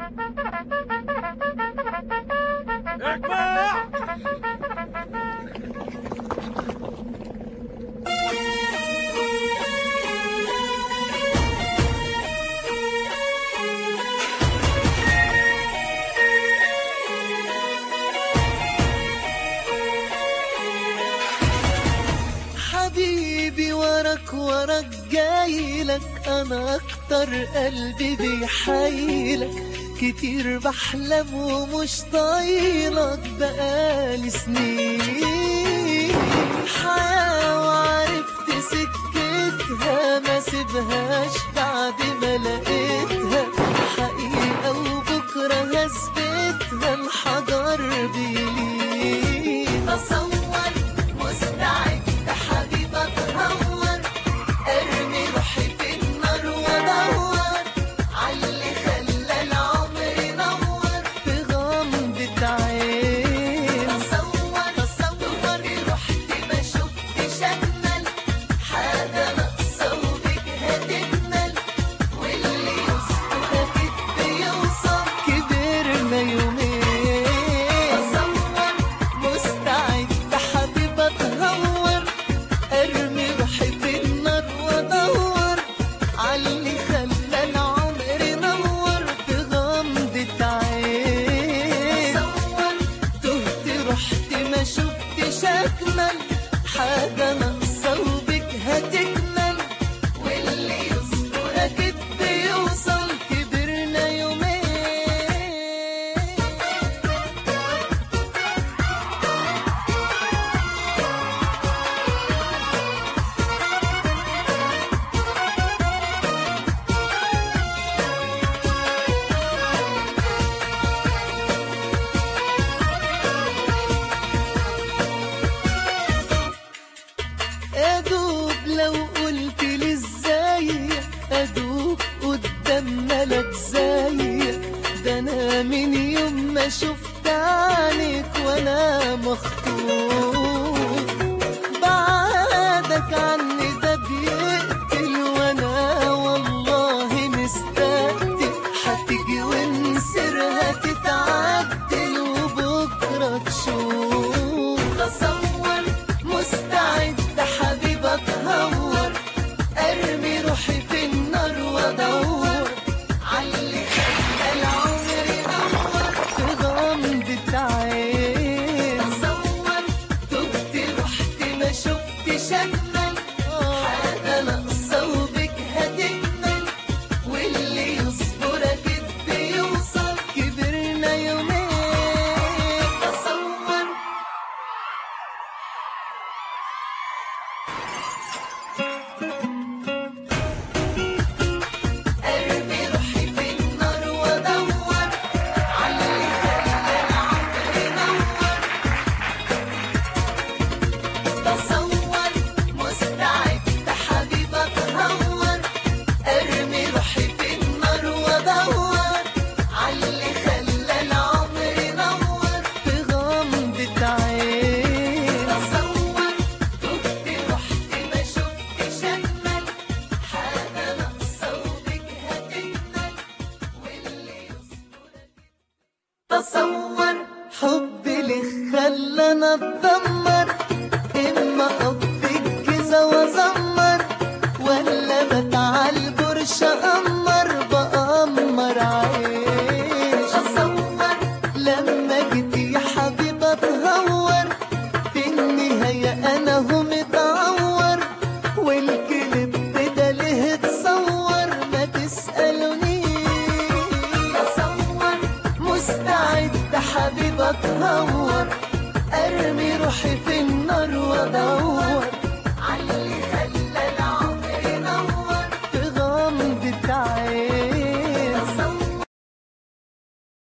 اجمع حبيبي وراك وراك جايلك انا اكتر قلبي بيحايلك كتير بحلم ومش طايلك بقالي سنين حياة وعرفت سكتها ما سيبهاش بعد ما لقيتها حقيقة وبكرة هثبتها الحجر بيلين تصور مستعد حبيبي اتهور ارمي روحي في النار وادور عاللي خلى العمر ينور في غمضة عين تصور تصور رحت ما شفتش اجمل حاجة ناقصة وبك هتكمل واللي يصبر اكيد بيوصل كبرنا يومين تصور مستعد حبيبي اتهور ارمي روحي في النار وادور عاللي خلى العمر ينور في غمضة عين تهت رحت ما شفتش اجمل حاجة ناقصة وبك هتكمل واللي يصبر اكيد بيوصل كبرنا يومين ادوب لو قلت لي ازاي ادوب قدام ملك زيك ده انا من يوم ما شفت عينك وانا مخطوف بعدك عني ده بيقتل وانا والله مستقتل هتيجي ونسرها تتعدل وبكره تشوف تصور مستعد حبيبي اتهور ارمي روحي في النار وادور عاللي خلى العمر ينور في غمضة عين تصور تهت رحت ما شفتش اجمل حاجة ناقصة وبك هتكمل واللي يصبر اكيد بيوصل كبرنا يومين تصور ارمي روحي في النار وادور عاللي خلى العمر ينور تصور مستعد حبيبي اتهور ارمي روحي في النار وادور عاللي خلى العمر ينور في غمضة عين تصور تهت رحت ما شفتش اجمل حاجة ناقصة وبك هتكمل واللي يصبر تصور حبي لك خلانا اتدمر اما اقف الجيزه وازمر ولا بتعال برش امر بامر عيش اصور لما جيت يا حبيبي اتهور في النهايه انا هو متعور والكلب ده ليه اتصور ما تسالونيش اصور مستعد حبيبي اتهور ارمي روحي في النار وادور